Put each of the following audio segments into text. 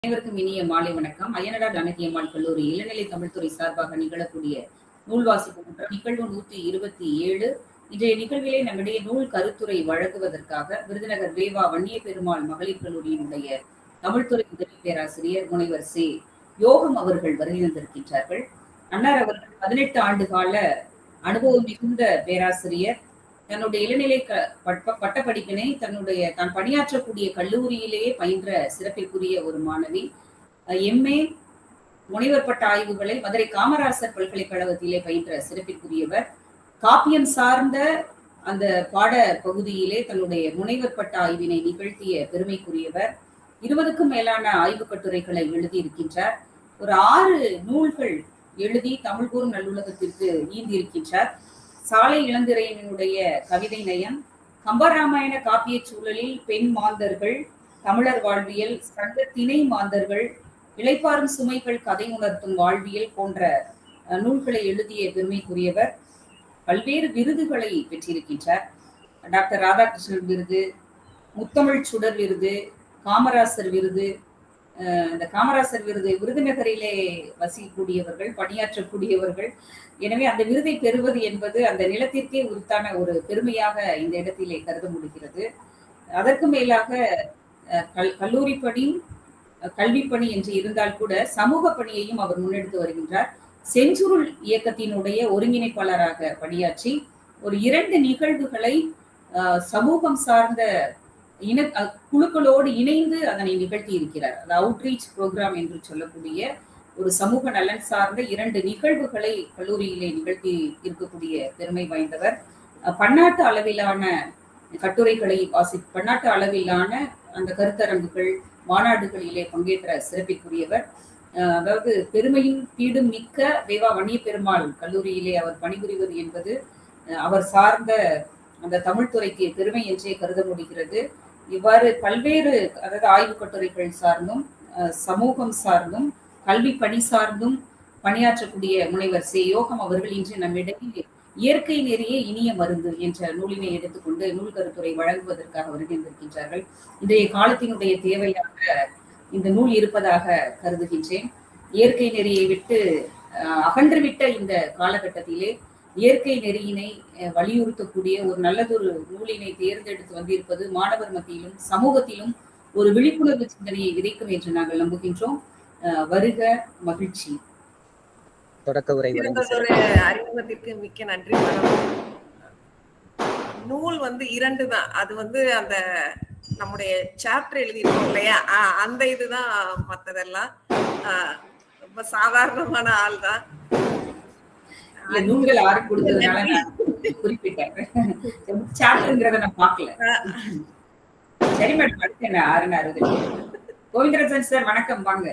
அனைவருக்கும் இனிய மாலை வணக்கம் அய்யனடா ஜானகியம்மாள் கல்லூரி இளநிலை தமிழ்துறை சார்பாக நிகழக்கூடிய நூல் வாசிப்பு குற்றம் நிகழ்வு நூத்தி இருபத்தி ஏழு இன்றைய நிகழ்விலே நம்மிடையே நூல் கருத்துரை வழங்குவதற்காக விருதுநகர் வேவா வன்னிய பெருமாள் மகளிர் கல்லூரியினுடைய தமிழ்துறை உதவி பேராசிரியர் முனைவர் சே யோகம் அவர்கள் வருகை வந்திருக்கின்றார்கள் அன்னார் அவர்கள் பதினெட்டு ஆண்டு கால அனுபவம் மிகுந்த பேராசிரியர் தன்னுடைய இளநிலை க பட்ட பட்டப்படிப்பினை தன்னுடைய தான் பணியாற்றக்கூடிய கல்லூரியிலேயே பயின்ற சிறப்பிற்குரிய ஒரு மாணவி எம்ஏ முனைவர் பட்ட ஆய்வுகளை மதுரை காமராசர் பல்கலைக்கழகத்திலே பயின்ற சிறப்பிற்குரியவர் காப்பியம் சார்ந்த அந்த பாட பகுதியிலே தன்னுடைய முனைவர் பட்ட ஆய்வினை நிகழ்த்திய பெருமைக்குரியவர் இருபதுக்கும் மேலான ஆய்வு கட்டுரைகளை எழுதியிருக்கின்றார் ஒரு ஆறு நூல்கள் எழுதி தமிழ் கூறும் நல்லுலகத்திற்கு ஈந்திருக்கின்றார் சாலை இளந்திரையனுடைய கவிதை நயம் கம்பராமாயண காப்பிய சூழலில் பெண் மாந்தர்கள் தமிழர் வாழ்வியல் சங்க திணை மாந்தர்கள் இளைப்பாறும் சுமைகள் கதை உணர்த்தும் வாழ்வியல் போன்ற நூல்களை எழுதிய பெருமைக்குரியவர் பல்வேறு விருதுகளை பெற்றிருக்கின்றார் டாக்டர் ராதாகிருஷ்ணன் விருது முத்தமிழ் சுடர் விருது காமராசர் விருது இந்த காமராசர் விருது விருதுநகரிலே வசிக்கக்கூடியவர்கள் பணியாற்றக்கூடியவர்கள் எனவே அந்த விருதை பெறுவது என்பது அந்த நிலத்திற்கே உரித்தான ஒரு பெருமையாக இந்த இடத்திலே கருத முடிகிறது அதற்கு மேலாக கல் கல்லூரி பணி கல்வி பணி என்று இருந்தால் கூட சமூக பணியையும் அவர் முன்னெடுத்து வருகின்றார் செஞ்சுருள் இயக்கத்தினுடைய ஒருங்கிணைப்பாளராக பணியாற்றி ஒரு இரண்டு நிகழ்வுகளை சமூகம் சார்ந்த இன குழுக்களோடு இணைந்து அதனை நிகழ்த்தி இருக்கிறார் அது அவுட்ரீச் ப்ரோக்ராம் என்று சொல்லக்கூடிய ஒரு சமூக நலன் சார்ந்த இரண்டு நிகழ்வுகளை கல்லூரியிலே நிகழ்த்தி இருக்கக்கூடிய பெருமை வாய்ந்தவர் பன்னாட்டு அளவிலான கட்டுரைகளை வாசி பன்னாட்டு அளவிலான அந்த கருத்தரங்குகள் மாநாடுகளிலே பங்கேற்ற சிறப்பிற்குரியவர் அதாவது பெருமையும் பீடும் மிக்க தேவா வன்னிய பெருமாள் கல்லூரியிலே அவர் பணிபுரிவது என்பது அவர் சார்ந்த அந்த தமிழ்துறைக்கு பெருமை என்றே கருத முடிகிறது இவ்வாறு பல்வேறு அதாவது ஆய்வு கட்டுரைகள் சார்ந்தும் சமூகம் சார்ந்தும் கல்வி பணி சார்ந்தும் பணியாற்றக்கூடிய முனைவர் சே யோகம் அவர்கள் இன்று நம்மிடையே இயற்கை நெறிய இனிய மருந்து என்ற நூலினை எடுத்துக்கொண்டு நூல் கருத்துரை வழங்குவதற்காக வருகின்றிருக்கின்றார்கள் இன்றைய காலத்தினுடைய தேவையாக இந்த நூல் இருப்பதாக கருதுகின்றேன் இயற்கை நெறியை விட்டு அகன்றுவிட்ட இந்த காலகட்டத்திலே இயற்கை நெறியினை வலியுறுத்தக்கூடிய ஒரு நல்லதொரு நூலினை தேர்ந்தெடுத்து வந்திருப்பது மாணவர் மத்தியிலும் சமூகத்திலும் ஒரு விழிப்புணர்வு சிந்தனையை விதைக்கும் என்று நாங்கள் நம்புகின்றோம் வருக மகிழ்ச்சி தொடக்க உரை ஒரு அறிமுகத்திற்கு மிக்க நன்றி மேடம் நூல் வந்து இரண்டு தான் அது வந்து அந்த நம்முடைய சாப்டர் எழுதியிருக்கோம் இல்லையா அந்த இதுதான் மத்ததெல்லாம் ரொம்ப சாதாரணமான ஆள் தான் நூல்கள் ஆறு கொடுத்ததுனால நான் குறிப்பிட்டேன் சாப்டர்ங்கிறத நான் பார்க்கல சரி மேடம் அடுத்து என்ன ஆறுன்னு அறுபது கோவிந்தராஜன் சார் வணக்கம் வாங்க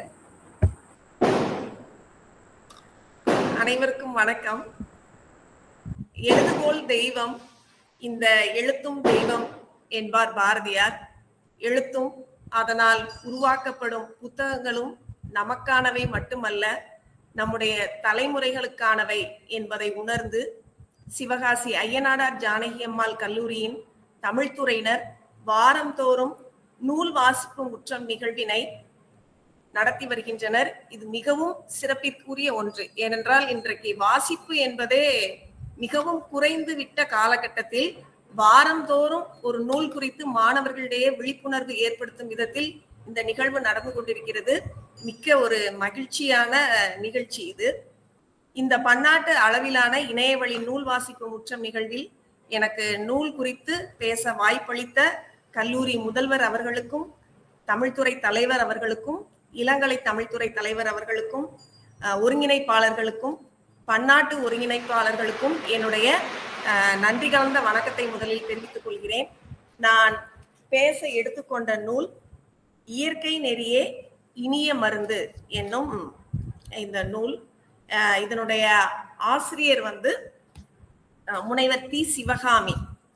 அனைவருக்கும் வணக்கம் எழுதுகோள் தெய்வம் இந்த எழுத்தும் தெய்வம் என்பார் பாரதியார் எழுத்தும் அதனால் உருவாக்கப்படும் புத்தகங்களும் நமக்கானவை மட்டுமல்ல நம்முடைய தலைமுறைகளுக்கானவை என்பதை உணர்ந்து சிவகாசி ஐயனாடார் ஜானகி அம்மாள் கல்லூரியின் தமிழ்துறையினர் வாரந்தோறும் நூல் வாசிப்பு முற்றம் நிகழ்வினை நடத்தி வருகின்றனர் இது மிகவும் சிறப்பிற்குரிய ஒன்று ஏனென்றால் இன்றைக்கு வாசிப்பு என்பதே மிகவும் குறைந்து விட்ட காலகட்டத்தில் வாரந்தோறும் ஒரு நூல் குறித்து மாணவர்களிடையே விழிப்புணர்வு ஏற்படுத்தும் விதத்தில் இந்த நிகழ்வு நடந்து கொண்டிருக்கிறது மிக்க ஒரு மகிழ்ச்சியான நிகழ்ச்சி இது இந்த பன்னாட்டு அளவிலான இணையவழி நூல் வாசிப்பு முற்றம் நிகழ்வில் எனக்கு நூல் குறித்து பேச வாய்ப்பளித்த கல்லூரி முதல்வர் அவர்களுக்கும் தமிழ்துறை தலைவர் அவர்களுக்கும் இளங்கலை தமிழ்துறை தலைவர் அவர்களுக்கும் ஒருங்கிணைப்பாளர்களுக்கும் பன்னாட்டு ஒருங்கிணைப்பாளர்களுக்கும் என்னுடைய நன்றி கலந்த வணக்கத்தை முதலில் தெரிவித்துக் கொள்கிறேன் நான் பேச எடுத்துக்கொண்ட நூல் இயற்கை நெறியே இனிய மருந்து என்னும் இந்த நூல் இதனுடைய ஆசிரியர் வந்து முனைவர் தி சிவகாமி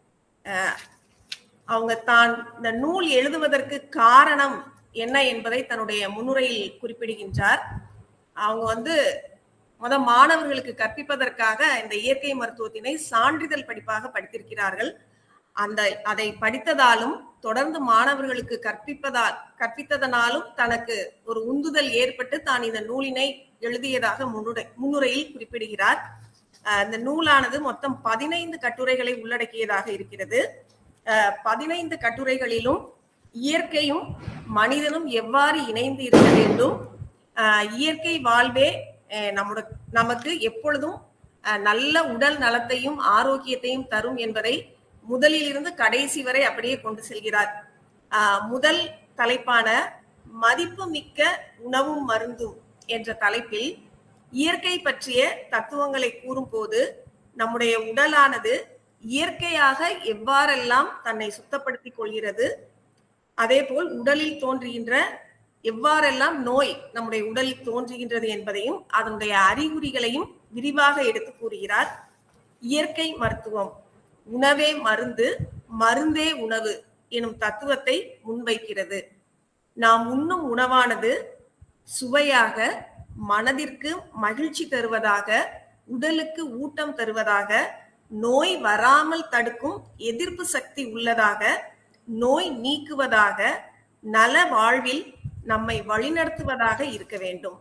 அவங்க தான் இந்த நூல் எழுதுவதற்கு காரணம் என்ன என்பதை தன்னுடைய முன்னுரையில் குறிப்பிடுகின்றார் அவங்க வந்து முத மாணவர்களுக்கு கற்பிப்பதற்காக இந்த இயற்கை மருத்துவத்தினை சான்றிதழ் படிப்பாக படித்திருக்கிறார்கள் அந்த அதை படித்ததாலும் தொடர்ந்து மாணவர்களுக்கு கற்பிப்பதால் கற்பித்ததனாலும் தனக்கு ஒரு உந்துதல் ஏற்பட்டு தான் இந்த நூலினை எழுதியதாக முன்னுரை முன்னுரையில் குறிப்பிடுகிறார் அஹ் இந்த நூலானது மொத்தம் பதினைந்து கட்டுரைகளை உள்ளடக்கியதாக இருக்கிறது அஹ் பதினைந்து கட்டுரைகளிலும் இயற்கையும் மனிதனும் எவ்வாறு இணைந்து இருக்க வேண்டும் அஹ் இயற்கை வாழ்வே அஹ் நம்முடைய நமக்கு எப்பொழுதும் அஹ் நல்ல உடல் நலத்தையும் ஆரோக்கியத்தையும் தரும் என்பதை முதலில் இருந்து கடைசி வரை அப்படியே கொண்டு செல்கிறார் ஆஹ் முதல் தலைப்பான மதிப்பு மிக்க உணவும் மருந்தும் என்ற தலைப்பில் இயற்கை பற்றிய தத்துவங்களை கூறும்போது நம்முடைய உடலானது இயற்கையாக எவ்வாறெல்லாம் தன்னை சுத்தப்படுத்திக் கொள்கிறது அதேபோல் உடலில் தோன்றுகின்ற எவ்வாறெல்லாம் நோய் நம்முடைய உடலில் தோன்றுகின்றது என்பதையும் அதனுடைய அறிகுறிகளையும் விரிவாக எடுத்து கூறுகிறார் இயற்கை மருத்துவம் உணவே மருந்து மருந்தே உணவு எனும் தத்துவத்தை முன்வைக்கிறது நாம் உண்ணும் உணவானது சுவையாக மனதிற்கு மகிழ்ச்சி தருவதாக உடலுக்கு ஊட்டம் தருவதாக நோய் வராமல் தடுக்கும் எதிர்ப்பு சக்தி உள்ளதாக நோய் நீக்குவதாக நல வாழ்வில் நம்மை வழிநடத்துவதாக இருக்க வேண்டும்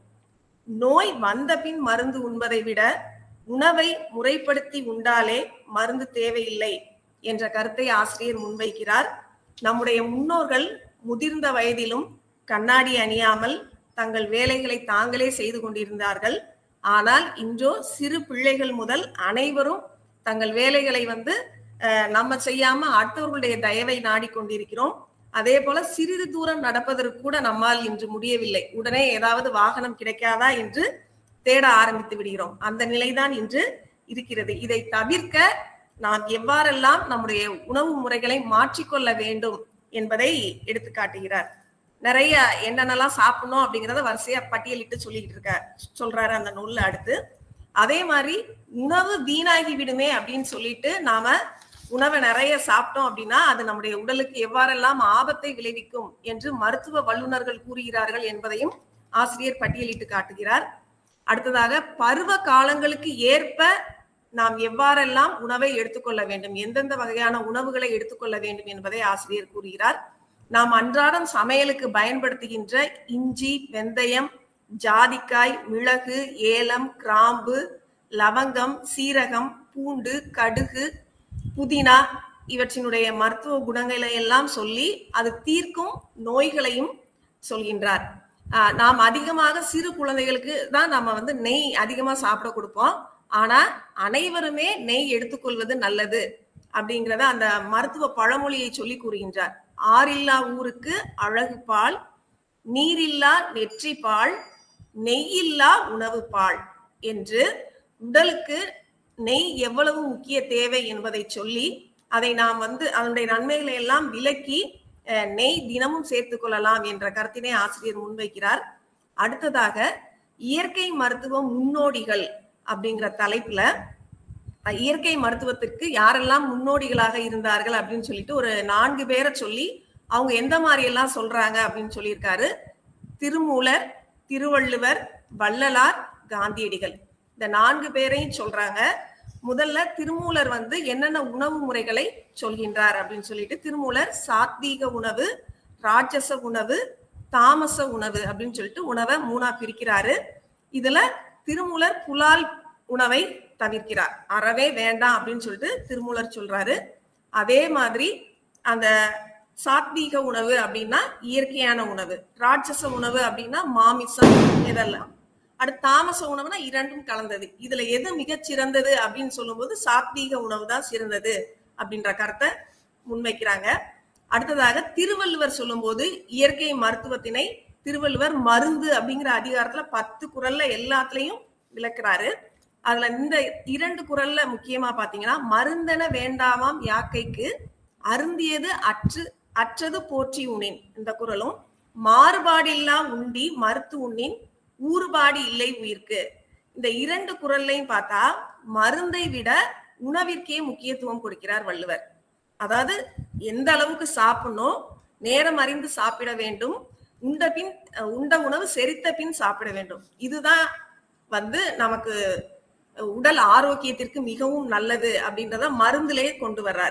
நோய் வந்த பின் மருந்து உண்பதை விட உணவை முறைப்படுத்தி உண்டாலே மருந்து தேவையில்லை என்ற கருத்தை ஆசிரியர் முன்வைக்கிறார் நம்முடைய முன்னோர்கள் முதிர்ந்த வயதிலும் கண்ணாடி அணியாமல் தங்கள் வேலைகளை தாங்களே செய்து கொண்டிருந்தார்கள் ஆனால் இன்றோ சிறு பிள்ளைகள் முதல் அனைவரும் தங்கள் வேலைகளை வந்து அஹ், நம்ம செய்யாம அடுத்தவர்களுடைய தயவை நாடிக்கொண்டிருக்கிறோம் அதே போல சிறிது தூரம் நடப்பதற்கு கூட நம்மால் இன்று முடியவில்லை உடனே ஏதாவது வாகனம் கிடைக்காதா என்று தேட ஆரம்பித்து விடுகிறோம் அந்த நிலைதான் இன்று இருக்கிறது இதை தவிர்க்க நாம் எவ்வாறெல்லாம் நம்முடைய உணவு முறைகளை மாற்றிக்கொள்ள வேண்டும் என்பதை எடுத்து காட்டுகிறார் நிறைய என்னென்னலாம் சாப்பிடணும் அப்படிங்கறத வரிசையா பட்டியலிட்டு சொல்லிட்டு இருக்கார் சொல்றாரு அந்த நூல்ல அடுத்து அதே மாதிரி உணவு வீணாகி விடுமே அப்படின்னு சொல்லிட்டு நாம உணவை நிறைய சாப்பிட்டோம் அப்படின்னா அது நம்முடைய உடலுக்கு எவ்வாறெல்லாம் ஆபத்தை விளைவிக்கும் என்று மருத்துவ வல்லுநர்கள் கூறுகிறார்கள் என்பதையும் ஆசிரியர் பட்டியலிட்டு காட்டுகிறார் அடுத்ததாக பருவ காலங்களுக்கு ஏற்ப நாம் எவ்வாறெல்லாம் உணவை எடுத்துக்கொள்ள வேண்டும் எந்தெந்த வகையான உணவுகளை எடுத்துக்கொள்ள வேண்டும் என்பதை ஆசிரியர் கூறுகிறார் நாம் அன்றாடம் சமையலுக்கு பயன்படுத்துகின்ற இஞ்சி வெந்தயம் ஜாதிக்காய் மிளகு ஏலம் கிராம்பு லவங்கம் சீரகம் பூண்டு கடுகு புதினா இவற்றினுடைய மருத்துவ குணங்களை எல்லாம் சொல்லி அது தீர்க்கும் நோய்களையும் சொல்கின்றார் ஆஹ் நாம் அதிகமாக சிறு குழந்தைகளுக்கு தான் நம்ம வந்து நெய் அதிகமா சாப்பிட கொடுப்போம் ஆனா அனைவருமே நெய் எடுத்துக்கொள்வது நல்லது அப்படிங்கிறத அந்த மருத்துவ பழமொழியை சொல்லி கூறுகின்றார் ஆறில்லா ஊருக்கு அழகு பால் நீரில்லா நெற்றி பால் நெய்யில்லா உணவு பால் என்று உடலுக்கு நெய் எவ்வளவு முக்கிய தேவை என்பதை சொல்லி அதை நாம் வந்து அதனுடைய நன்மைகளை எல்லாம் விலக்கி அஹ், நெய் தினமும் சேர்த்துக் கொள்ளலாம் என்ற கருத்தினை ஆசிரியர் முன்வைக்கிறார் அடுத்ததாக இயற்கை மருத்துவ முன்னோடிகள் அப்படிங்கிற தலைப்புல அஹ், இயற்கை மருத்துவத்திற்கு யாரெல்லாம் முன்னோடிகளாக இருந்தார்கள் அப்படின்னு சொல்லிட்டு ஒரு நான்கு பேரை சொல்லி அவங்க எந்த மாதிரி எல்லாம் சொல்றாங்க அப்படின்னு சொல்லியிருக்காரு திருமூலர் திருவள்ளுவர் வள்ளலார் காந்தியடிகள் இந்த நான்கு பேரையும் சொல்றாங்க முதல்ல திருமூலர் வந்து என்னென்ன உணவு முறைகளை சொல்கின்றார் அப்படின்னு சொல்லிட்டு திருமூலர் சாத்வீக உணவு ராட்சச உணவு தாமச உணவு அப்படின்னு சொல்லிட்டு உணவை மூணா பிரிக்கிறாரு இதுல திருமூலர் புலால் உணவை தவிர்க்கிறார் அறவே வேண்டாம் அப்படின்னு சொல்லிட்டு திருமூலர் சொல்றாரு அதே மாதிரி அந்த சாத்வீக உணவு அப்படின்னா இயற்கையான உணவு ராட்சச உணவு அப்படின்னா மாமிசம் இதெல்லாம் அடுத்து தாமச உணவுனா இரண்டும் கலந்தது இதுல எது மிகச் சிறந்தது அப்படின்னு சொல்லும்போது சாத்வீக உணவு தான் சிறந்தது அப்படின்ற கருத்தை முன்வைக்கிறாங்க அடுத்ததாக திருவள்ளுவர் சொல்லும்போது இயற்கை மருத்துவத்தினை திருவள்ளுவர் மருந்து அப்படிங்கிற அதிகாரத்துல பத்து குரல்ல எல்லாத்துலயும் விளக்குறாரு அதுல இந்த இரண்டு குரல்ல முக்கியமா பாத்தீங்கன்னா மருந்தென வேண்டாமாம் யாக்கைக்கு அருந்தியது அற்று அற்றது போற்றி உணின் இந்த குரலும் மாறுபாடில்லா உண்டி மறுத்து உண்ணின் ஊறுபாடு இல்லை உயிர்க்கு இந்த இரண்டு குரல்லையும் பார்த்தா மருந்தை விட உணவிற்கே முக்கியத்துவம் கொடுக்கிறார் வள்ளுவர் அதாவது எந்த அளவுக்கு சாப்பிடணும் நேரம் அறிந்து சாப்பிட வேண்டும் உண்ட பின் அஹ், உண்ட உணவு செரித்த பின் சாப்பிட வேண்டும் இதுதான் வந்து நமக்கு உடல் ஆரோக்கியத்திற்கு மிகவும் நல்லது அப்படின்றத மருந்திலேயே கொண்டு வர்றாரு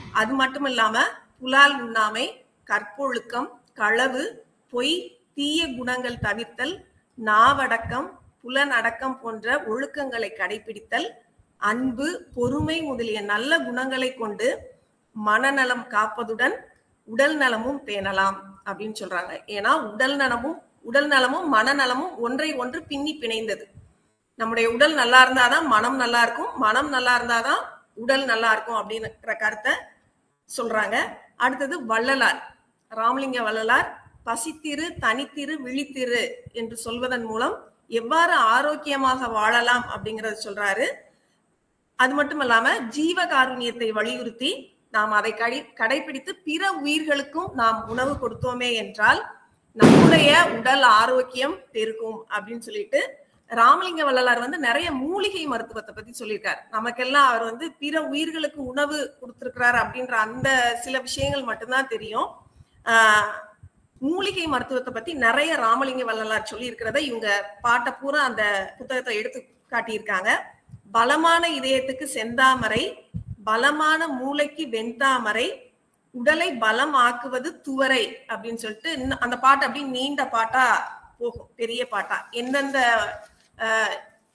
அது மட்டும் இல்லாம புலால் உண்ணாமை கற்பொழுக்கம் களவு பொய் தீய குணங்கள் தவிர்த்தல் நாவடக்கம் புலனடக்கம் போன்ற ஒழுக்கங்களை கடைபிடித்தல் அன்பு பொறுமை முதலிய நல்ல குணங்களை கொண்டு மனநலம் காப்பதுடன் உடல் நலமும் பேணலாம் அப்படின்னு சொல்றாங்க ஏன்னா உடல் நலமும் உடல் நலமும் மனநலமும் ஒன்றை ஒன்று பின்னி பிணைந்தது நம்முடைய உடல் நல்லா இருந்தாதான் மனம் நல்லா இருக்கும் மனம் நல்லா இருந்தாதான் உடல் நல்லா இருக்கும் அப்படிங்கிற கருத்தை சொல்றாங்க அடுத்தது வள்ளலார் ராமலிங்க வள்ளலார் பசித்திரு தனித்திரு விழித்திரு என்று சொல்வதன் மூலம் எவ்வாறு ஆரோக்கியமாக வாழலாம் அப்படிங்கறத சொல்றாரு அது மட்டும் இல்லாம ஜீவ காருண்யத்தை வலியுறுத்தி நாம் அதை கடை கடைபிடித்து பிற உயிர்களுக்கும் நாம் உணவு கொடுத்தோமே என்றால் நம்முடைய உடல் ஆரோக்கியம் பெருகும் அப்படின்னு சொல்லிட்டு ராமலிங்க வள்ளலார் வந்து நிறைய மூலிகை மருத்துவத்தை பத்தி சொல்லியிருக்காரு நமக்கெல்லாம் அவர் வந்து பிற உயிர்களுக்கு உணவு கொடுத்திருக்கிறார் அப்படின்ற அந்த சில விஷயங்கள் மட்டும்தான் தெரியும் ஆஹ் மூலிகை மருத்துவத்தை பத்தி நிறைய ராமலிங்க வள்ளலார் சொல்லி இருக்கிறத இவங்க பாட்ட பூரா அந்த புத்தகத்தை எடுத்து காட்டியிருக்காங்க பலமான இதயத்துக்கு செந்தாமரை பலமான மூளைக்கு வெண்தாமரை உடலை பலம் ஆக்குவது துவரை அப்படின்னு சொல்லிட்டு இன்னும் அந்த பாட்டு அப்படி நீண்ட பாட்டா போகும் பெரிய பாட்டா எந்தெந்த ஆஹ்,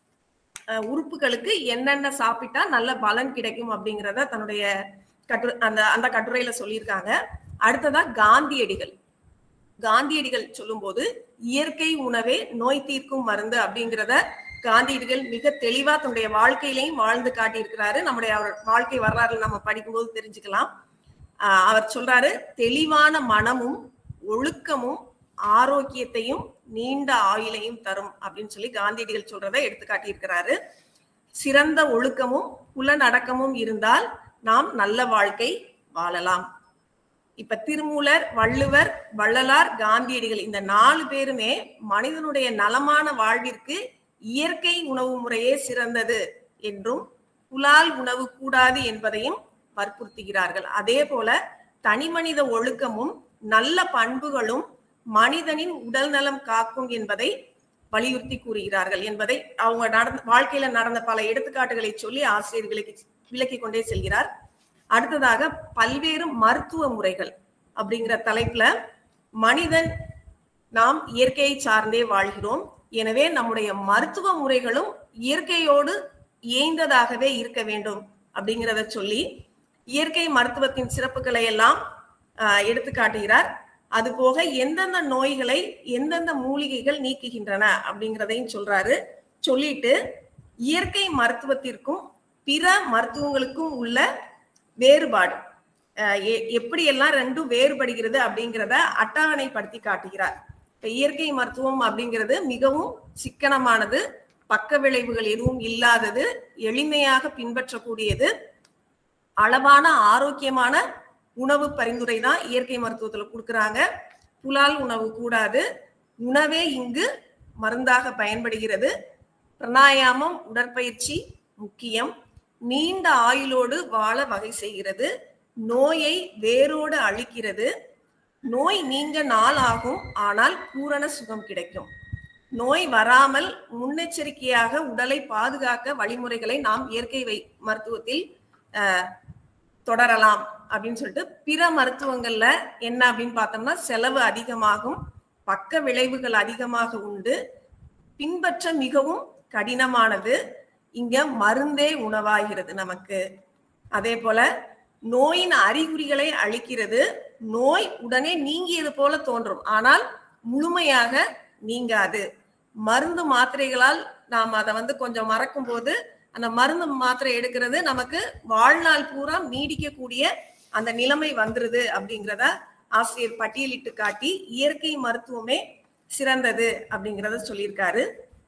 ஆஹ், உறுப்புகளுக்கு என்னென்ன சாப்பிட்டா நல்ல பலன் கிடைக்கும் அப்படிங்கிறத தன்னுடைய கட்டு அந்த அந்த கட்டுரையில சொல்லியிருக்காங்க அடுத்ததா காந்தியடிகள் காந்தியடிகள் சொல்லும்போது இயற்கை உணவே நோய் தீர்க்கும் மருந்து அப்படிங்கிறத காந்தியடிகள் மிக தெளிவா தன்னுடைய வாழ்க்கையிலையும் வாழ்ந்து காட்டியிருக்கிறாரு நம்முடைய அவர் வாழ்க்கை வரலாறு நம்ம படிக்கும்போது தெரிஞ்சுக்கலாம் ஆஹ் அவர் சொல்றாரு தெளிவான மனமும் ஒழுக்கமும் ஆரோக்கியத்தையும் நீண்ட ஆயுளையும் தரும் அப்படின்னு சொல்லி காந்தியடிகள் சொல்றதை எடுத்து காட்டியிருக்கிறாரு சிறந்த ஒழுக்கமும் புலனடக்கமும் இருந்தால் நாம் நல்ல வாழ்க்கை வாழலாம் இப்ப திருமூலர் வள்ளுவர் வள்ளலார் காந்தியடிகள் இந்த நாலு பேருமே மனிதனுடைய நலமான வாழ்விற்கு இயற்கை உணவு முறையே சிறந்தது என்றும் புலால் உணவு கூடாது என்பதையும் வற்புறுத்துகிறார்கள் அதே போல தனிமனித ஒழுக்கமும் நல்ல பண்புகளும் மனிதனின் உடல் நலம் காக்கும் என்பதை வலியுறுத்தி கூறுகிறார்கள் என்பதை அவங்க நடந்த வாழ்க்கையில நடந்த பல எடுத்துக்காட்டுகளை சொல்லி ஆசிரியர்களுக்கு விளக்கி கொண்டே செல்கிறார் அடுத்ததாக பல்வேறு மருத்துவ முறைகள் அப்படிங்கிற தலைப்புல மனிதன் நாம் இயற்கையை சார்ந்தே வாழ்கிறோம் எனவே நம்முடைய மருத்துவ முறைகளும் இயற்கையோடு இயைந்ததாகவே இருக்க வேண்டும் அப்படிங்கிறத சொல்லி இயற்கை மருத்துவத்தின் சிறப்புகளை எல்லாம் ஆஹ், எடுத்து காட்டுகிறார் அது போக எந்தெந்த நோய்களை எந்தெந்த மூலிகைகள் நீக்குகின்றன அப்படிங்கிறதையும் சொல்றாரு சொல்லிட்டு இயற்கை மருத்துவத்திற்கும் பிற மருத்துவங்களுக்கும் உள்ள வேறுபாடு அஹ் எ- எப்படியெல்லாம் ரெண்டும் வேறுபடுகிறது அப்படிங்கிறத அட்டவணைப்படுத்தி காட்டுகிறார் இப்ப இயற்கை மருத்துவம் அப்படிங்கிறது மிகவும் சிக்கனமானது பக்க விளைவுகள் எதுவும் இல்லாதது எளிமையாக பின்பற்றக்கூடியது அளவான ஆரோக்கியமான உணவு பரிந்துரை தான் இயற்கை மருத்துவத்துல கொடுக்கறாங்க புலால் உணவு கூடாது உணவே இங்கு மருந்தாக பயன்படுகிறது பிராணாயாமம் உடற்பயிற்சி முக்கியம் நீண்ட ஆயுளோடு வாழ வகை செய்கிறது நோயை வேரோடு அழிக்கிறது நோய் நீங்க நாள் ஆகும் ஆனால் பூரண சுகம் கிடைக்கும் நோய் வராமல் முன்னெச்சரிக்கையாக உடலை பாதுகாக்க வழிமுறைகளை நாம் இயற்கை வை மருத்துவத்தில் அஹ், தொடரலாம் அப்படின்னு சொல்லிட்டு பிற மருத்துவங்கள்ல என்ன அப்படின்னு பார்த்தோம்னா செலவு அதிகமாகும் பக்க விளைவுகள் அதிகமாக உண்டு பின்பற்ற மிகவும் கடினமானது இங்க மருந்தே உணவாகிறது நமக்கு அதே போல நோயின் அறிகுறிகளை அளிக்கிறது நோய் உடனே நீங்கியது போல தோன்றும் ஆனால் முழுமையாக நீங்காது மருந்து மாத்திரைகளால் நாம் அதை வந்து கொஞ்சம் மறக்கும் போது அந்த மருந்து மாத்திரை எடுக்கிறது நமக்கு வாழ்நாள் பூரா நீடிக்கக்கூடிய அந்த நிலைமை வந்துருது அப்படிங்கிறத ஆசிரியர் பட்டியலிட்டு காட்டி இயற்கை மருத்துவமே சிறந்தது அப்படிங்கிறத சொல்லியிருக்காரு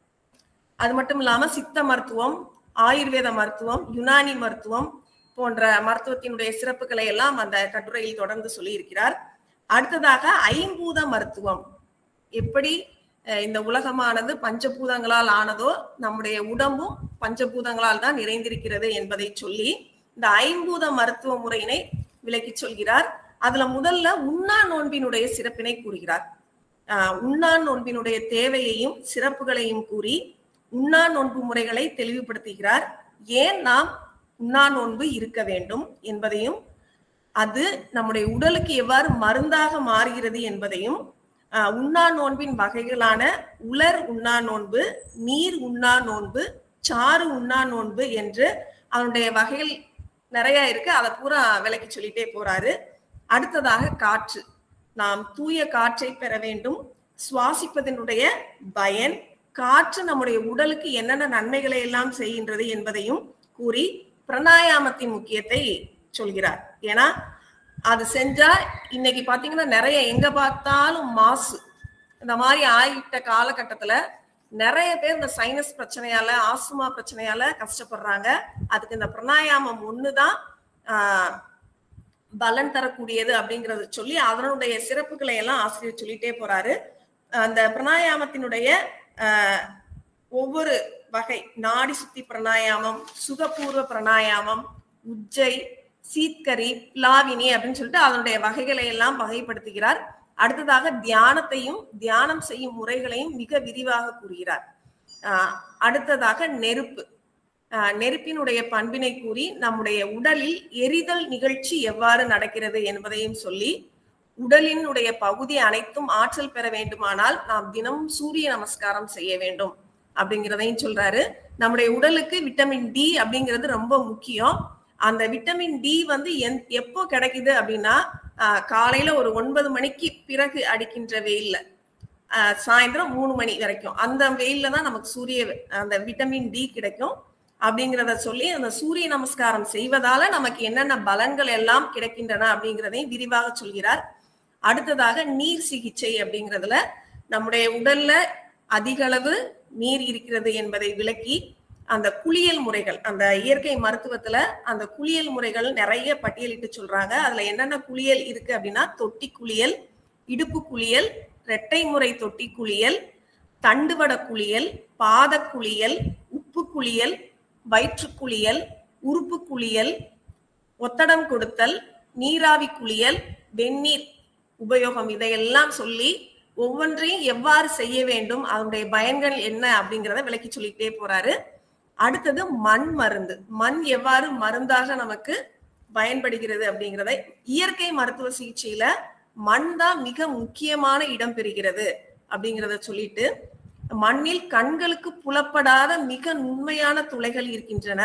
அது மட்டும் இல்லாம சித்த மருத்துவம் ஆயுர்வேத மருத்துவம் யுனானி மருத்துவம் போன்ற மருத்துவத்தினுடைய சிறப்புகளை எல்லாம் அந்த கட்டுரையில் தொடர்ந்து சொல்லியிருக்கிறார் அடுத்ததாக ஐம்பூத மருத்துவம் எப்படி அஹ், இந்த உலகமானது பஞ்சபூதங்களால் ஆனதோ நம்முடைய உடம்பும் பஞ்சபூதங்களால் தான் நிறைந்திருக்கிறது என்பதை சொல்லி இந்த ஐம்பூத மருத்துவ முறையினை விளக்கி சொல்கிறார் அதுல முதல்ல உண்ணா நோன்பினுடைய சிறப்பினை கூறுகிறார் ஆஹ் உண்ணா நோன்பினுடைய தேவையையும் சிறப்புகளையும் கூறி உண்ணா நோன்பு முறைகளை தெளிவுபடுத்துகிறார் ஏன் நாம் உண்ணா நோன்பு இருக்க வேண்டும் என்பதையும் அது நம்முடைய உடலுக்கு எவ்வாறு மருந்தாக மாறுகிறது என்பதையும் ஆஹ், உண்ணா நோன்பின் வகைகளான உலர் உண்ணா நோன்பு நீர் உண்ணா நோன்பு சாறு உண்ணா நோன்பு என்று அதனுடைய வகைகள் நிறைய இருக்கு அதை பூரா விளக்கி சொல்லிட்டே போறாரு அடுத்ததாக காற்று நாம் தூய காற்றை பெற வேண்டும் சுவாசிப்பதனுடைய பயன் காற்று நம்முடைய உடலுக்கு என்னென்ன நன்மைகளை எல்லாம் செய்கின்றது என்பதையும் கூறி பிராணாயாமத்தின் முக்கியத்தை சொல்கிறார் ஏன்னா அது செஞ்சா இன்னைக்கு பாத்தீங்கன்னா நிறைய எங்க பார்த்தாலும் மாசு இந்த மாதிரி ஆகிட்ட காலகட்டத்துல நிறைய பேர் இந்த சைனஸ் பிரச்சனையால ஆஸ்துமா பிரச்சனையால கஷ்டப்படுறாங்க அதுக்கு இந்த பிராணாயாமம் ஒண்ணுதான் ஆஹ், பலன் தரக்கூடியது அப்படிங்கறத சொல்லி அதனுடைய சிறப்புகளை எல்லாம் ஆசிரியர் சொல்லிட்டே போறாரு அந்த பிராணாயாமத்தினுடைய ஆஹ், ஒவ்வொரு வகை நாடி சுத்தி பிராணாயாமம் சுகபூர்வ பிராணாயாமம் உஜ்ஜை சீத்கரி பிளாவினி அப்படின்னு சொல்லிட்டு அதனுடைய வகைகளை எல்லாம் வகைப்படுத்துகிறார் அடுத்ததாக தியானத்தையும் தியானம் செய்யும் முறைகளையும் மிக விரிவாக கூறுகிறார் ஆஹ் அடுத்ததாக நெருப்பு ஆஹ் நெருப்பினுடைய பண்பினை கூறி நம்முடைய உடலில் எரிதல் நிகழ்ச்சி எவ்வாறு நடக்கிறது என்பதையும் சொல்லி உடலினுடைய பகுதி அனைத்தும் ஆற்றல் பெற வேண்டுமானால் நாம் தினமும் சூரிய நமஸ்காரம் செய்ய வேண்டும் அப்படிங்கிறதையும் சொல்றாரு நம்முடைய உடலுக்கு விட்டமின் டி அப்படிங்கிறது ரொம்ப முக்கியம் அந்த விட்டமின் டி வந்து எந் எப்போ கிடைக்குது அப்படின்னா ஆஹ் காலையில ஒரு ஒன்பது மணிக்கு பிறகு அடிக்கின்ற வெயில்ல ஆஹ் சாயந்தரம் மூணு மணி வரைக்கும் அந்த வெயில்ல தான் நமக்கு சூரிய அந்த விட்டமின் டி கிடைக்கும் அப்படிங்கிறத சொல்லி அந்த சூரிய நமஸ்காரம் செய்வதால நமக்கு என்னென்ன பலன்கள் எல்லாம் கிடைக்கின்றன அப்படிங்கிறதையும் விரிவாக சொல்கிறார் அடுத்ததாக நீர் சிகிச்சை அப்படிங்கிறதுல நம்முடைய உடல்ல அதிக அளவு நீர் இருக்கிறது என்பதை விளக்கி அந்த குளியல் முறைகள் அந்த இயற்கை மருத்துவத்துல அந்த குளியல் முறைகள் நிறைய பட்டியலிட்டு சொல்றாங்க அதுல என்னென்ன குளியல் இருக்கு அப்படின்னா தொட்டி குளியல் இடுப்பு குளியல் இரட்டை முறை தொட்டி குளியல் தண்டுவட குளியல் பாத குளியல் உப்பு குளியல் வயிற்று குளியல் உறுப்பு குளியல் ஒத்தடம் கொடுத்தல் நீராவி குளியல் வெந்நீர் உபயோகம் இதையெல்லாம் சொல்லி ஒவ்வொன்றையும் எவ்வாறு செய்ய வேண்டும் அதனுடைய பயன்கள் என்ன அப்படிங்கிறத விளக்கி சொல்லிட்டே போறாரு அடுத்தது மண் மருந்து மண் எவ்வாறு மருந்தாக நமக்கு பயன்படுகிறது அப்படிங்கிறத இயற்கை மருத்துவ சிகிச்சையில மண் தான் மிக முக்கியமான இடம் பெறுகிறது அப்படிங்கிறத சொல்லிட்டு மண்ணில் கண்களுக்கு புலப்படாத மிக நுண்மையான துளைகள் இருக்கின்றன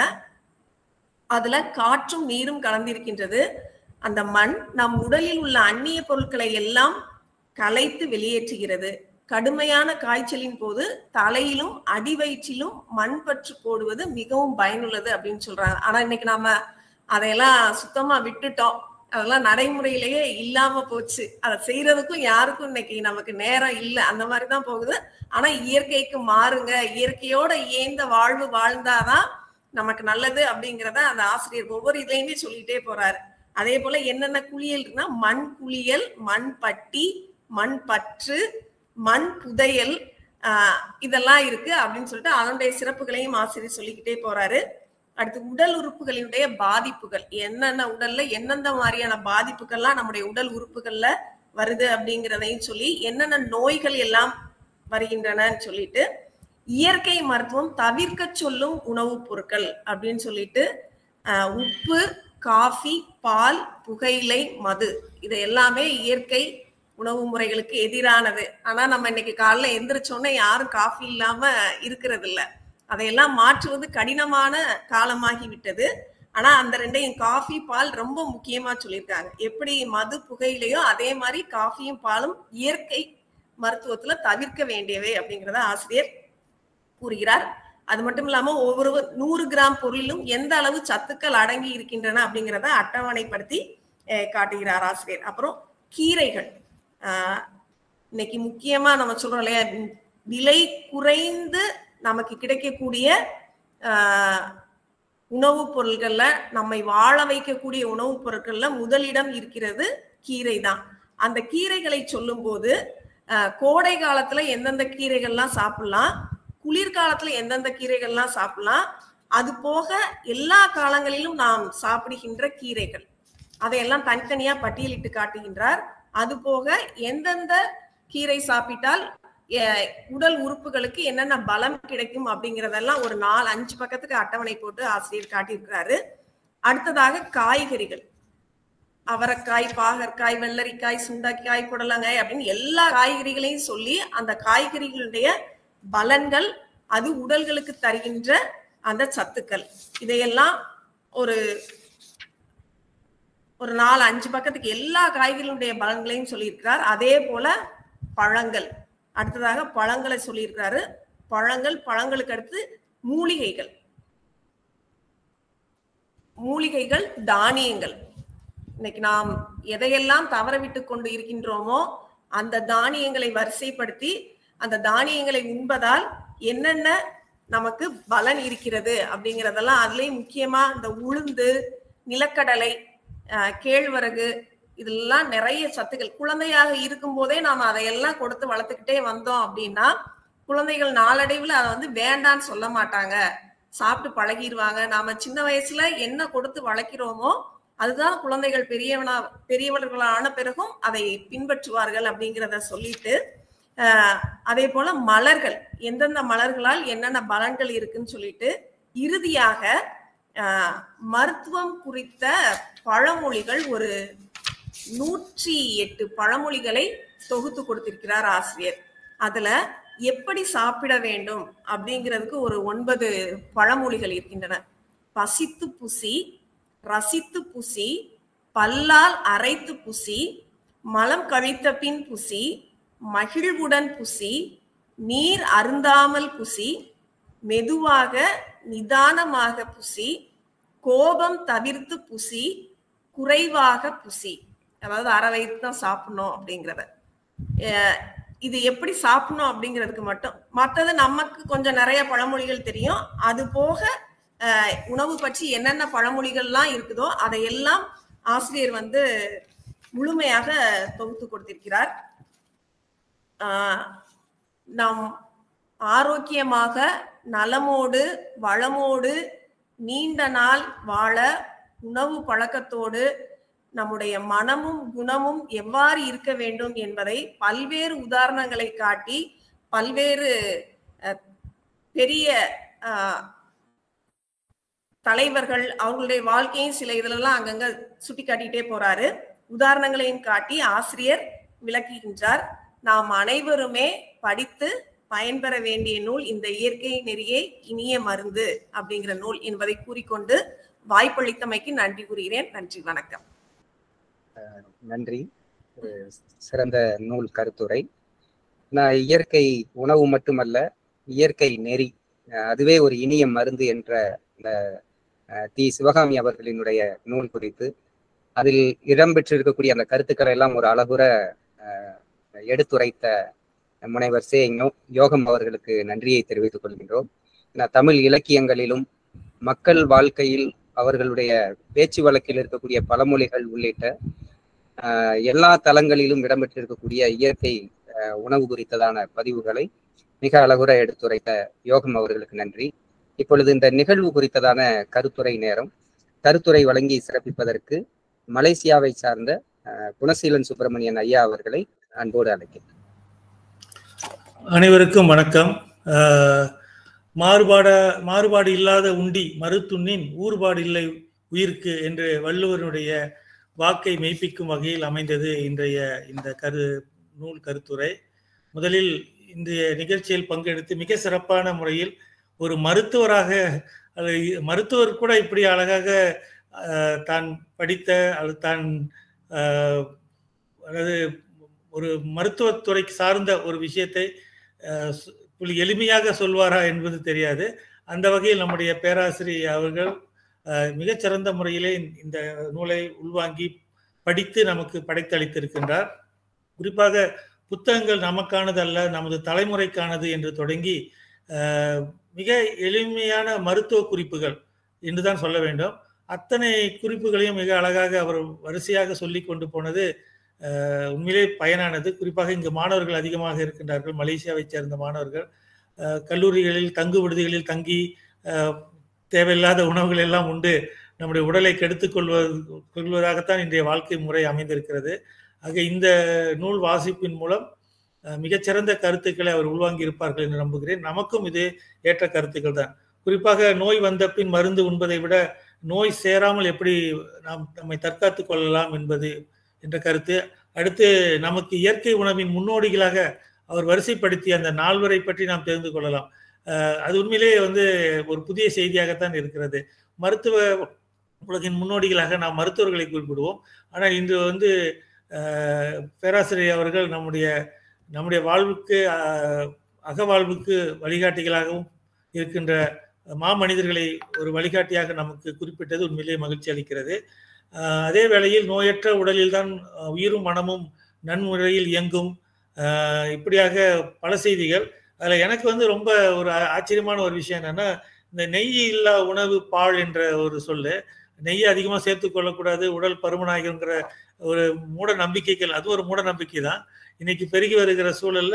அதுல காற்றும் நீரும் கலந்திருக்கின்றது அந்த மண் நம் உடலில் உள்ள அந்நிய பொருட்களை எல்லாம் கலைத்து வெளியேற்றுகிறது கடுமையான காய்ச்சலின் போது தலையிலும் அடிவயிற்றிலும் மண் பற்று போடுவது மிகவும் பயனுள்ளது அப்படின்னு சொல்றாங்க ஆனா இன்னைக்கு நாம அதையெல்லாம் சுத்தமா விட்டுட்டோம் அதெல்லாம் நடைமுறையிலேயே இல்லாம போச்சு அதை செய்யறதுக்கும் யாருக்கும் இன்னைக்கு நமக்கு நேரம் இல்லை அந்த மாதிரிதான் போகுது ஆனா இயற்கைக்கு மாறுங்க இயற்கையோட இயந்த வாழ்வு வாழ்ந்தாதான் நமக்கு நல்லது அப்படிங்கிறத அந்த ஆசிரியர் ஒவ்வொரு இதுலையுமே சொல்லிட்டே போறாரு அதே போல என்னென்ன குளியல் இருக்குன்னா மண் குளியல் மண் பட்டி மண் பற்று மண் புதையல் ஆஹ் இதெல்லாம் இருக்கு அப்படின்னு சொல்லிட்டு அதனுடைய சிறப்புகளையும் ஆசிரியர் சொல்லிக்கிட்டே போறாரு அடுத்து உடல் உறுப்புகளினுடைய பாதிப்புகள் என்னென்ன உடல்ல எந்தெந்த மாதிரியான பாதிப்புகள்லாம் நம்முடைய உடல் உறுப்புகள்ல வருது அப்படிங்கிறதையும் சொல்லி என்னென்ன நோய்கள் எல்லாம் வருகின்றனன்னு சொல்லிட்டு இயற்கை மருத்துவம் தவிர்க்க சொல்லும் உணவுப் பொருட்கள் அப்படின்னு சொல்லிட்டு ஆஹ் உப்பு காஃபி பால் புகையிலை மது இது எல்லாமே இயற்கை உணவு முறைகளுக்கு எதிரானது ஆனா நம்ம இன்னைக்கு காலைல எந்திரிச்சோன்னே யாரும் காஃபி இல்லாம இருக்கிறது இல்ல அதையெல்லாம் மாற்றுவது கடினமான காலமாகி விட்டது ஆனா அந்த ரெண்டையும் காஃபி பால் ரொம்ப முக்கியமா சொல்லியிருக்காங்க எப்படி மது புகையிலையோ அதே மாதிரி காஃபியும் பாலும் இயற்கை மருத்துவத்துல தவிர்க்க வேண்டியவை அப்படிங்கிறத ஆசிரியர் கூறுகிறார் அது மட்டும் இல்லாம ஒவ்வொரு நூறு கிராம் பொருளிலும் எந்த அளவு சத்துக்கள் அடங்கி இருக்கின்றன அப்படிங்கிறத அட்டவணைப்படுத்தி அஹ், காட்டுகிறார் ஆசிரியர் அப்புறம் கீரைகள் ஆஹ், இன்னைக்கு முக்கியமா நம்ம சொல்றோம் இல்லையா ம், விலை குறைந்து நமக்கு கிடைக்கக்கூடிய ஆஹ், உணவுப் பொருட்கள்ல நம்மை வாழ வைக்கக்கூடிய உணவுப் பொருட்கள்ல முதலிடம் இருக்கிறது கீரை தான் அந்த கீரைகளை சொல்லும்போது ஆஹ், கோடை காலத்துல எந்தெந்த கீரைகள்லாம் சாப்பிடலாம் குளிர்காலத்துல எந்தெந்த கீரைகள்லாம் சாப்பிடலாம் அது போக எல்லா காலங்களிலும் நாம் சாப்பிடுகின்ற கீரைகள் அதையெல்லாம் தனித்தனியா பட்டியலிட்டு காட்டுகின்றார் அது போக எந்தெந்த கீரை சாப்பிட்டால் அஹ், உடல் உறுப்புகளுக்கு என்னென்ன பலம் கிடைக்கும் அப்படிங்கறதெல்லாம் ஒரு நாலு அஞ்சு பக்கத்துக்கு அட்டவணை போட்டு ஆசிரியர் காட்டியிருக்கிறாரு அடுத்ததாக காய்கறிகள் அவரைக்காய் பாகற்காய் வெள்ளரிக்காய் சுண்டைக்காய் புடலங்காய் அப்படின்னு எல்லா காய்கறிகளையும் சொல்லி அந்த காய்கறிகளுடைய பலன்கள் அது உடல்களுக்கு தருகின்ற அந்த சத்துக்கள் இதையெல்லாம் ஒரு ஒரு நாலு அஞ்சு பக்கத்துக்கு எல்லா காய்கறிகளுடைய பலன்களையும் சொல்லியிருக்கிறார் அதே போல பழங்கள் அடுத்ததாக பழங்களை சொல்லியிருக்கிறாரு பழங்கள் பழங்களுக்கு அடுத்து மூலிகைகள் மூலிகைகள் தானியங்கள் இன்னைக்கு நாம் எதையெல்லாம் தவற விட்டு கொண்டு இருக்கின்றோமோ அந்த தானியங்களை வரிசைப்படுத்தி அந்த தானியங்களை உண்பதால் என்னென்ன நமக்கு பலன் இருக்கிறது அப்படிங்கிறதெல்லாம் அதுலயும் முக்கியமா இந்த உளுந்து நிலக்கடலை அஹ், கேழ்வரகு இதெல்லாம் நிறைய சத்துக்கள் குழந்தையாக இருக்கும் போதே நாம அதையெல்லாம் கொடுத்து வளர்த்துக்கிட்டே வந்தோம் அப்படின்னா குழந்தைகள் நாளடைவுல அதை வந்து வேண்டான்னு சொல்ல மாட்டாங்க சாப்பிட்டு பழகிடுவாங்க நாம சின்ன வயசுல என்ன கொடுத்து வளர்க்கிறோமோ அதுதான் குழந்தைகள் பெரியவனா பெரியவர்களான பிறகும் அதை பின்பற்றுவார்கள் அப்படிங்கிறத சொல்லிட்டு ஆஹ், அதே போல மலர்கள் எந்தெந்த மலர்களால் என்னென்ன பலன்கள் இருக்குன்னு சொல்லிட்டு இறுதியாக ஆஹ், மருத்துவம் குறித்த பழமொழிகள் ஒரு நூற்றி எட்டு பழமொழிகளை தொகுத்து கொடுத்திருக்கிறார் ஆசிரியர் அதுல எப்படி சாப்பிட வேண்டும் அப்படிங்கிறதுக்கு ஒரு ஒன்பது பழமொழிகள் இருக்கின்றன பசித்து புசி ரசித்து புசி பல்லால் அரைத்து புசி மலம் கழித்த பின் புசி மகிழ்வுடன் புசி நீர் அருந்தாமல் புசி மெதுவாக நிதானமாக புசி கோபம் தவிர்த்து புசி குறைவாக புசி அதாவது அரை வயிறு தான் சாப்பிடணும் அப்படிங்கிறத அஹ் இது எப்படி சாப்பிடணும் அப்படிங்கிறதுக்கு மட்டும் மற்றது நமக்கு கொஞ்சம் நிறைய பழமொழிகள் தெரியும் அது போக அஹ், உணவு பற்றி என்னென்ன பழமொழிகள்லாம் இருக்குதோ அதையெல்லாம் ஆசிரியர் வந்து முழுமையாக தொகுத்து கொடுத்திருக்கிறார் ஆஹ், நாம் ஆரோக்கியமாக நலமோடு வளமோடு நீண்ட நாள் வாழ உணவு பழக்கத்தோடு நம்முடைய மனமும் குணமும் எவ்வாறு இருக்க வேண்டும் என்பதை பல்வேறு உதாரணங்களை காட்டி பல்வேறு அஹ், பெரிய அஹ், தலைவர்கள் அவங்களுடைய வாழ்க்கையும் சில இதுலலாம் அங்கங்க சுட்டி காட்டிட்டே போறாரு உதாரணங்களையும் காட்டி ஆசிரியர் விளக்குகின்றார் நாம் அனைவருமே படித்து பயன்பெற வேண்டிய நூல் இந்த இயற்கை நெறியே இனிய மருந்து அப்படிங்கிற நூல் என்பதை கூறிக்கொண்டு வாய்ப்பளித்தமைக்கு நன்றி கூறுகிறேன் நன்றி வணக்கம் நன்றி ஒரு சிறந்த நூல் கருத்துரை நான் இயற்கை உணவு மட்டுமல்ல இயற்கை நெறி அஹ் அதுவே ஒரு இனிய மருந்து என்ற இந்த அஹ், தி சிவகாமி அவர்களினுடைய நூல் குறித்து அதில் இடம்பெற்றிருக்கக்கூடிய அந்த கருத்துக்களை எல்லாம் ஒரு அழகுற அஹ், எடுத்துரைத்த முனைவர் சே யோ- யோகம் அவர்களுக்கு நன்றியை தெரிவித்துக் கொள்கின்றோம் நான் தமிழ் இலக்கியங்களிலும் மக்கள் வாழ்க்கையில் அவர்களுடைய பேச்சு வழக்கில் இருக்கக்கூடிய பழமொழிகள் உள்ளிட்ட ஆஹ் எல்லா தளங்களிலும் இடம்பெற்றிருக்கக்கூடிய இயற்கை ஆஹ் உணவு குறித்ததான பதிவுகளை மிக அழகுற எடுத்துரைத்த யோகம் அவர்களுக்கு நன்றி இப்பொழுது இந்த நிகழ்வு குறித்ததான கருத்துரை நேரம் கருத்துரை வழங்கி சிறப்பிப்பதற்கு மலேசியாவை சார்ந்த ஆஹ் குணசீலன் சுப்பிரமணியன் ஐயா அவர்களை அன்போடு அழைக்கிறேன் அனைவருக்கும் வணக்கம் அஹ், மாறுபாட மாறுபாடு இல்லாத உண்டி மறுத்துண்ணின் ஊறுபாடு இல்லை உயிர்க்கு என்று வள்ளுவருடைய வாக்கை மெய்ப்பிக்கும் வகையில் அமைந்தது இன்றைய இந்த கரு நூல் கருத்துரை முதலில் இன்றைய நிகழ்ச்சியில் பங்கெடுத்து மிக சிறப்பான முறையில் ஒரு மருத்துவராக அது மருத்துவர் கூட இப்படி அழகாக அஹ், தான் படித்த அல்லது தான் அஹ், அதாவது ஒரு மருத்துவத்துறைக்கு சார்ந்த ஒரு விஷயத்தை அஹ், சு- இப்படி எளிமையாக சொல்வாரா என்பது தெரியாது அந்த வகையில் நம்முடைய பேராசிரியர் அவர்கள் அஹ், மிகச்சிறந்த முறையிலே இந்த- இந்த நூலை உள்வாங்கி படித்து நமக்கு படைத்தளித்திருக்கின்றார் குறிப்பாக புத்தகங்கள் நமக்கானது அல்ல நமது தலைமுறைக்கானது என்று தொடங்கி அஹ், மிக எளிமையான மருத்துவ குறிப்புகள் என்றுதான் சொல்ல வேண்டும் அத்தனை குறிப்புகளையும் மிக அழகாக அவர் வரிசையாக சொல்லி கொண்டு போனது அஹ், உண்மையிலே பயனானது குறிப்பாக இங்கு மாணவர்கள் அதிகமாக இருக்கின்றார்கள் மலேசியாவைச் சேர்ந்த மாணவர்கள் அஹ், கல்லூரிகளில் தங்கு விடுதிகளில் தங்கி அஹ், தேவையில்லாத உணவுகள் எல்லாம் உண்டு நம்முடைய உடலை கெடுத்துக் கொள்வது கொள்வதாகத்தான் இன்றைய வாழ்க்கை முறை அமைந்திருக்கிறது ஆக இந்த நூல் வாசிப்பின் மூலம் அஹ், மிகச்சிறந்த கருத்துக்களை அவர் உள்வாங்கி இருப்பார்கள் என்று நம்புகிறேன் நமக்கும் இது ஏற்ற கருத்துக்கள் தான் குறிப்பாக நோய் வந்த பின் மருந்து உண்பதை விட நோய் சேராமல் எப்படி நாம் நம்மை தற்காத்து கொள்ளலாம் என்பது என்ற கருத்து அடுத்து நமக்கு இயற்கை உணவின் முன்னோடிகளாக அவர் வரிசைப்படுத்திய அந்த நால்வரை பற்றி நாம் தெரிந்து கொள்ளலாம் அது உண்மையிலேயே வந்து ஒரு புதிய செய்தியாகத்தான் இருக்கிறது மருத்துவ உலகின் முன்னோடிகளாக நாம் மருத்துவர்களை குறிப்பிடுவோம் ஆனால் இன்று வந்து பேராசிரியர் அவர்கள் நம்முடைய நம்முடைய வாழ்வுக்கு அகவாழ்வுக்கு வழிகாட்டிகளாகவும் இருக்கின்ற மாமனிதர்களை ஒரு வழிகாட்டியாக நமக்கு குறிப்பிட்டது உண்மையிலேயே மகிழ்ச்சி அளிக்கிறது அதே வேளையில் நோயற்ற உடலில் தான் உயிரும் மனமும் நன்முறையில் இயங்கும் இப்படியாக பல செய்திகள் அதில் எனக்கு வந்து ரொம்ப ஒரு ஆச்சரியமான ஒரு விஷயம் என்னன்னா இந்த நெய் இல்லா உணவு பால் என்ற ஒரு சொல்லு நெய்யை அதிகமாக சேர்த்து கொள்ளக்கூடாது உடல் பருமனாகிங்கிற ஒரு மூட நம்பிக்கைகள் அது ஒரு மூட நம்பிக்கை தான் இன்னைக்கு பெருகி வருகிற சூழல்ல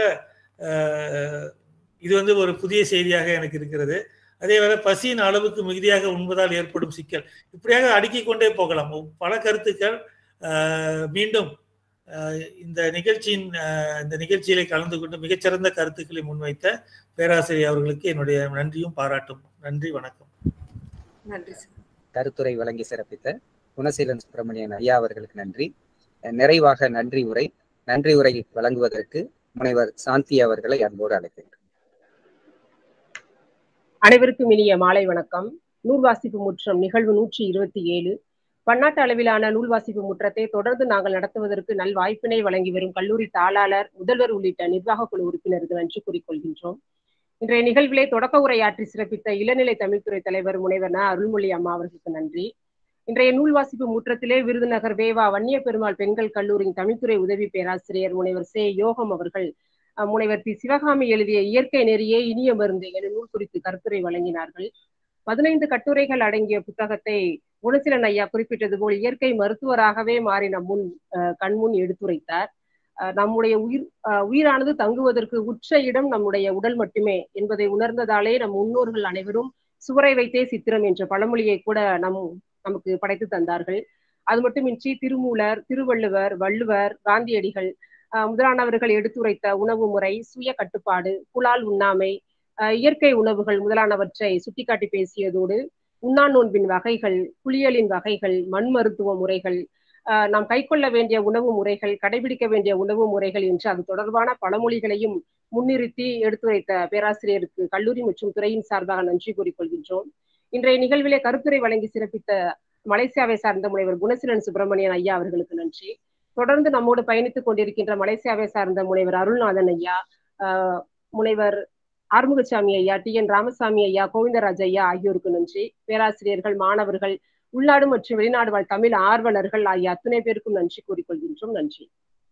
இது வந்து ஒரு புதிய செய்தியாக எனக்கு இருக்கிறது அதே வேளை பசியின் அளவுக்கு மிகுதியாக உண்பதால் ஏற்படும் சிக்கல் இப்படியாக அடுக்கிக் கொண்டே போகலாம் பல கருத்துக்கள் மீண்டும் இந்த நிகழ்ச்சியின் இந்த நிகழ்ச்சியிலே கலந்து கொண்டு மிகச்சிறந்த கருத்துக்களை முன்வைத்த பேராசிரியர் அவர்களுக்கு என்னுடைய நன்றியும் பாராட்டும் நன்றி வணக்கம் நன்றி கருத்துரை வழங்கி சிறப்பித்த குணசீலன் சுப்பிரமணியன் ஐயா அவர்களுக்கு நன்றி நிறைவாக நன்றி உரை நன்றி உரை வழங்குவதற்கு முனைவர் சாந்தி அவர்களை அன்போடு அழைக்கின்றேன் அனைவருக்கும் இனிய மாலை வணக்கம் நூல் வாசிப்பு முற்றம் நிகழ்வு நூற்றி இருபத்தி ஏழு பன்னாட்டு அளவிலான நூல் வாசிப்பு முற்றத்தை தொடர்ந்து நாங்கள் நடத்துவதற்கு நல் வாய்ப்பினை வழங்கி வரும் கல்லூரி தாளாளர் முதல்வர் உள்ளிட்ட நிர்வாக குழு உறுப்பினருக்கு நன்றி கூறிக்கொள்கின்றோம் இன்றைய நிகழ்விலே தொடக்க உரையாற்றி சிறப்பித்த இளநிலை தமிழ்துறை தலைவர் முனைவர் ந அருள்மொழி அம்மா அவர்களுக்கு நன்றி இன்றைய நூல் வாசிப்பு முற்றத்திலே விருதுநகர் வேவா வன்னிய பெருமாள் பெண்கள் கல்லூரியின் தமிழ்துறை உதவி பேராசிரியர் முனைவர் சே யோகம் அவர்கள் முனைவர் பி சிவகாமி எழுதிய இயற்கை நெறியே இனிய மருந்து என நூல் குறித்து கருத்துரை வழங்கினார்கள் பதினைந்து கட்டுரைகள் அடங்கிய புத்தகத்தை குணசீலன் ஐயா குறிப்பிட்டது போல் இயற்கை மருத்துவராகவே மாறி நம் முன் கண்முன் எடுத்துரைத்தார் நம்முடைய உயிர் உயிரானது தங்குவதற்கு உச்ச இடம் நம்முடைய உடல் மட்டுமே என்பதை உணர்ந்ததாலே நம் முன்னோர்கள் அனைவரும் சுவரை வைத்தே சித்திரம் என்ற பழமொழியை கூட நம் நமக்கு படைத்து தந்தார்கள் அது மட்டுமின்றி திருமூலர் திருவள்ளுவர் வள்ளுவர் காந்தியடிகள் முதலானவர்கள் எடுத்துரைத்த உணவு முறை சுய கட்டுப்பாடு புலால் உண்ணாமை இயற்கை உணவுகள் முதலானவற்றை சுட்டிக்காட்டி பேசியதோடு உண்ணா நோன்பின் வகைகள் குளியலின் வகைகள் மண் மருத்துவ முறைகள் நாம் கைக்கொள்ள வேண்டிய உணவு முறைகள் கடைபிடிக்க வேண்டிய உணவு முறைகள் என்று அது தொடர்பான பழமொழிகளையும் முன்னிறுத்தி எடுத்துரைத்த பேராசிரியருக்கு கல்லூரி மற்றும் துறையின் சார்பாக நன்றி கூறிக்கொள்கின்றோம் இன்றைய நிகழ்விலே கருத்துரை வழங்கி சிறப்பித்த மலேசியாவை சார்ந்த முனைவர் குணசீலன் சுப்பிரமணியன் ஐயா அவர்களுக்கு நன்றி தொடர்ந்து நம்மோடு பயணித்துக் கொண்டிருக்கின்ற மலேசியாவை சார்ந்த முனைவர் அருள்நாதன் ஐயா முனைவர் ஆறுமுகசாமி ஐயா டி என் ராமசாமி ஐயா கோவிந்தராஜ் ஐயா ஆகியோருக்கு நன்றி பேராசிரியர்கள் மாணவர்கள் உள்நாடு மற்றும் வெளிநாடு வாழ் தமிழ் ஆர்வலர்கள் ஆகிய அத்தனை பேருக்கும் நன்றி கூறிக்கொள்கின்றோம் நன்றி